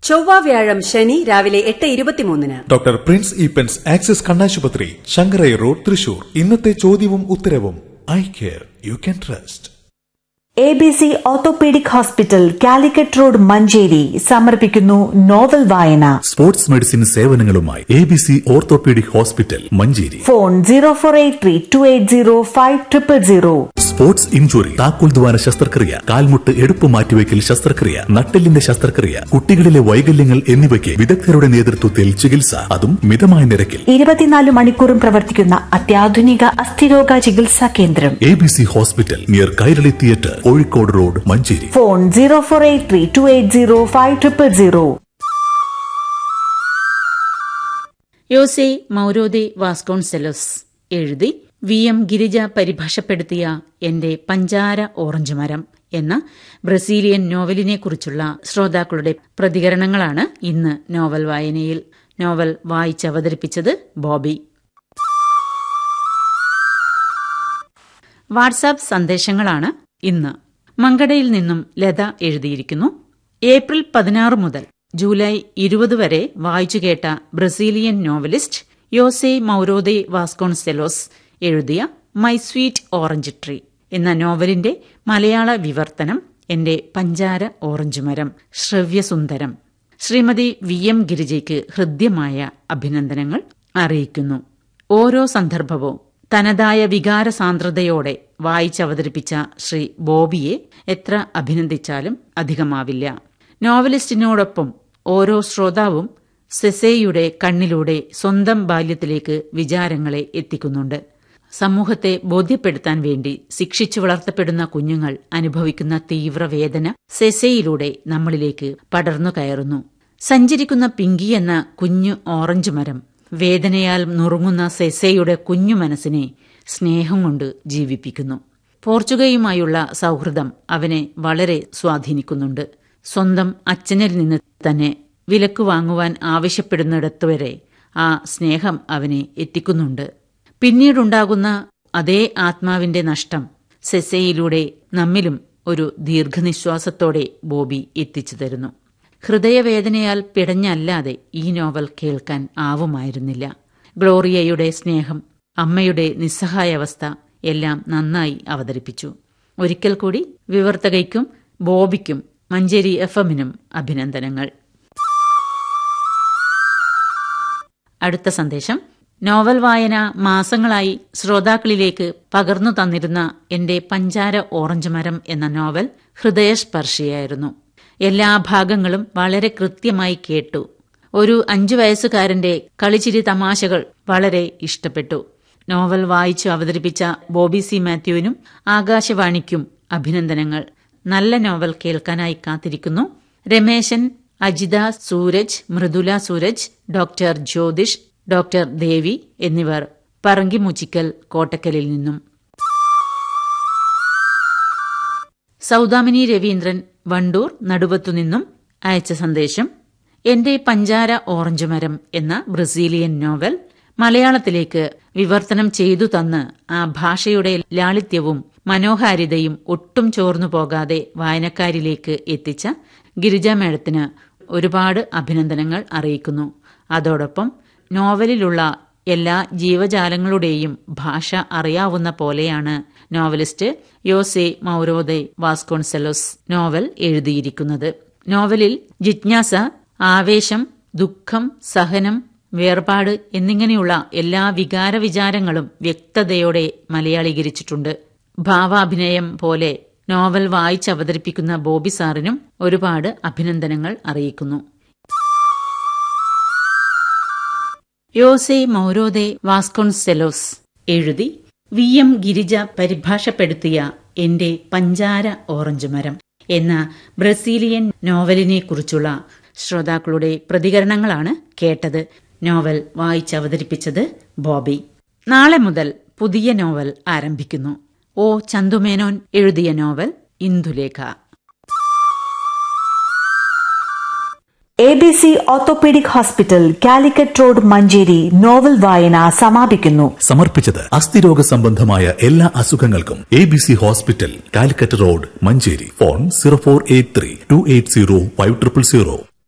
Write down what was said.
ചൊവ്വ വ്യാഴം ശനി രാവിലെ എട്ട് ഇരുപത്തിമൂന്നിന് ഡോക്ടർ പ്രിൻസ് ഈപ്പൻസ് ആക്സിസ് കണ്ണാശുപത്രി ശങ്കരൈ റോഡ് തൃശൂർ ഇന്നത്തെ ചോദ്യവും ഉത്തരവും I care you can trust A B C orthopaedic hospital Calicut road Manjeri സമർപ്പിക്കുന്നു നോവൽ വായന സ്പോർട്സ് മെഡിസിൻ സേവനങ്ങളുമായി A B C orthopaedic hospital Manjeri phone zero four eight three two eight zero five triple zero sports injury താക്കോൽ ദ്വാര ശസ്ത്രക്രിയ കാൽമുട്ട് എടുപ്പ് മാറ്റിവെക്കൽ ശസ്ത്രക്രിയ നട്ടെല്ലിന്റെ ശസ്ത്രക്രിയ കുട്ടികളിലെ വൈകല്യങ്ങൾ എന്നിവയ്ക്ക് വിദഗ്ധരുടെ നേതൃത്വത്തിൽ ചികിത്സ അതും മിതമായ നിരക്കിൽ ഇരുപത്തിനാല് മണിക്കൂറും പ്രവർത്തിക്കുന്ന അത്യാധുനിക അസ്ഥിരോഗ ചികിത്സാ കേന്ദ്രം A B C hospital near Kairali theatre Kozhikode road Manjeri phone zero four eight three two eight zero five triple zero Jose Mauro de Vasconcelos എഴുതി വി എം ഗിരിജ പരിഭാഷപ്പെടുത്തിയ എന്റെ പഞ്ചാര ഓറഞ്ച് മരം എന്ന ബ്രസീലിയൻ നോവലിനെക്കുറിച്ചുള്ള ശ്രോതാക്കളുടെ പ്രതികരണങ്ങളാണ് ഇന്ന് നോവൽ വായനയിൽ നോവൽ വായിച്ചവതരിപ്പിച്ചത് ബോബി വാട്സാപ്പ് സന്ദേശങ്ങളാണ് ഇന്ന് മങ്കടയിൽ നിന്നും ലത എഴുതിയിരിക്കുന്നു ഏപ്രിൽ പതിനാറ് മുതൽ ജൂലൈ ഇരുപത് വരെ വായിച്ചു കേട്ട Brazilian novelist Jose Mauro de Vasconcelos എഴുതിയ മൈ സ്വീറ്റ് ഓറഞ്ച് ട്രീ എന്ന നോവലിന്റെ മലയാള വിവർത്തനം എന്റെ പഞ്ചാര ഓറഞ്ച് മരം ശ്രവ്യസുന്ദരം ശ്രീമതി വി എം ഗിരിജയ്ക്ക് ഹൃദ്യമായ അഭിനന്ദനങ്ങൾ അറിയിക്കുന്നു ഓരോ സന്ദർഭവും തനതായ വികാര സാന്ദ്രതയോടെ വായിച്ചവതരിപ്പിച്ച ശ്രീ ബോബിയെ എത്ര അഭിനന്ദിച്ചാലും അധികമാവില്ല നോവലിസ്റ്റിനോടൊപ്പം ഓരോ ശ്രോതാവും സെസേയുടെ കണ്ണിലൂടെ സ്വന്തം ബാല്യത്തിലേക്ക് വിചാരങ്ങളെ എത്തിക്കുന്നുണ്ട് സമൂഹത്തെ ബോധ്യപ്പെടുത്താൻ വേണ്ടി ശിക്ഷിച്ചു വളർത്തപ്പെടുന്ന കുഞ്ഞുങ്ങൾ അനുഭവിക്കുന്ന തീവ്രവേദന സെസയിലൂടെ നമ്മളിലേക്ക് പടർന്നു കയറുന്നു സഞ്ചരിക്കുന്ന പിങ്കി എന്ന കുഞ്ഞു ഓറഞ്ച് മരം വേദനയാൽ നുറുങ്ങുന്ന സെസയുടെ കുഞ്ഞു മനസ്സിനെ സ്നേഹം കൊണ്ട് ജീവിപ്പിക്കുന്നു പോർച്ചുഗയുമായുള്ള സൗഹൃദം അവനെ വളരെ സ്വാധീനിക്കുന്നുണ്ട് സ്വന്തം അച്ഛനിൽ നിന്ന് തന്നെ വിലക്ക് വാങ്ങുവാൻ ആവശ്യപ്പെടുന്നിടത്തുവരെ ആ സ്നേഹം അവനെ എത്തിക്കുന്നുണ്ട് പിന്നീടുണ്ടാകുന്ന അതേ ആത്മാവിന്റെ നഷ്ടം സെസയിലൂടെ നമ്മിലും ഒരു ദീർഘനിശ്വാസത്തോടെ ബോബി എത്തിച്ചു തരുന്നു ഹൃദയവേദനയാൽ പിടഞ്ഞല്ലാതെ ഈ നോവൽ കേൾക്കാൻ ആവുമായിരുന്നില്ല ഗ്ലോറിയയുടെ സ്നേഹം അമ്മയുടെ നിസ്സഹായാവസ്ഥ എല്ലാം നന്നായി അവതരിപ്പിച്ചു ഒരിക്കൽ കൂടി വിവർത്തകയ്ക്കും ബോബിക്കും മഞ്ചേരി എഫ് എമ്മിനും അഭിനന്ദനങ്ങൾ അടുത്ത സന്ദേശം നോവൽ വായന മാസങ്ങളായി ശ്രോതാക്കളിലേക്ക് പകർന്നു തന്നിരുന്ന എന്റെ പഞ്ചാര ഓറഞ്ച് മരം എന്ന നോവൽ ഹൃദയസ്പർശിയായിരുന്നു എല്ലാ ഭാഗങ്ങളും വളരെ കൃത്യമായി കേട്ടു ഒരു അഞ്ചു വയസ്സുകാരന്റെ കളിച്ചിരി തമാശകൾ വളരെ ഇഷ്ടപ്പെട്ടു നോവൽ വായിച്ചു അവതരിപ്പിച്ച ബോബി സി മാത്യുവിനും ആകാശവാണിക്കും അഭിനന്ദനങ്ങൾ നല്ല നോവൽ കേൾക്കാനായി കാത്തിരിക്കുന്നു രമേശൻ അജിത സൂരജ് മൃദുല സൂരജ് ഡോക്ടർ ജ്യോതിഷ് ഡോക്ടർ ദേവി എന്നിവർ പറങ്കിമുച്ചിക്കൽ കോട്ടക്കലിൽ നിന്നും സൗദാമിനി രവീന്ദ്രൻ വണ്ടൂർ നടുവത്തുനിന്നും അയച്ച സന്ദേശം എന്റെ പഞ്ചാര ഓറഞ്ച് മരം എന്ന ബ്രസീലിയൻ നോവൽ മലയാളത്തിലേക്ക് വിവർത്തനം ചെയ്തു തന്ന് ആ ഭാഷയുടെ ലാളിത്യവും മനോഹാരിതയും ഒട്ടും ചോർന്നു പോകാതെ വായനക്കാരിലേക്ക് എത്തിച്ച ഗിരിജ മേഡത്തിന് ഒരുപാട് അഭിനന്ദനങ്ങൾ അറിയിക്കുന്നു അതോടൊപ്പം നോവലിലുള്ള എല്ലാ ജീവജാലങ്ങളുടെയും ഭാഷ അറിയാവുന്ന പോലെയാണ് novelist Jose Mauro de Vasconcelos novel എഴുതിയിരിക്കുന്നത് നോവലിൽ ജിജ്ഞാസ ആവേശം ദുഃഖം സഹനം വേർപാട് എന്നിങ്ങനെയുള്ള എല്ലാ വികാര വിചാരങ്ങളും വ്യക്തതയോടെ മലയാളീകരിച്ചിട്ടുണ്ട് ഭാവാഭിനയം പോലെ നോവൽ വായിച്ചവതരിപ്പിക്കുന്ന ബോബി സാറിനും ഒരുപാട് അഭിനന്ദനങ്ങൾ അറിയിക്കുന്നു യോസെ മൗരോദെ വാസ്കോൺസെലോസ് എഴുതി വി എം ഗിരിജ പരിഭാഷപ്പെടുത്തിയ എന്റെ പഞ്ചാര ഓറഞ്ച് മരം എന്ന ബ്രസീലിയൻ നോവലിനെക്കുറിച്ചുള്ള ശ്രോതാക്കളുടെ പ്രതികരണങ്ങളാണ് കേട്ടത് നോവൽ വായിച്ചവതരിപ്പിച്ചത് ബോബി നാളെ മുതൽ പുതിയ നോവൽ ആരംഭിക്കുന്നു ഒ ചന്തുമേനോൻ എഴുതിയ novel Indulekha A B C orthopaedic hospital Calicut road Manjeri novel വായന സമാപിക്കുന്നു സമർപ്പിച്ചത് അസ്ഥിരോഗ സംബന്ധമായ എല്ലാ അസുഖങ്ങൾക്കും A B C hospital Calicut road Manjeri phone zero four eight three two eight zero five triple zero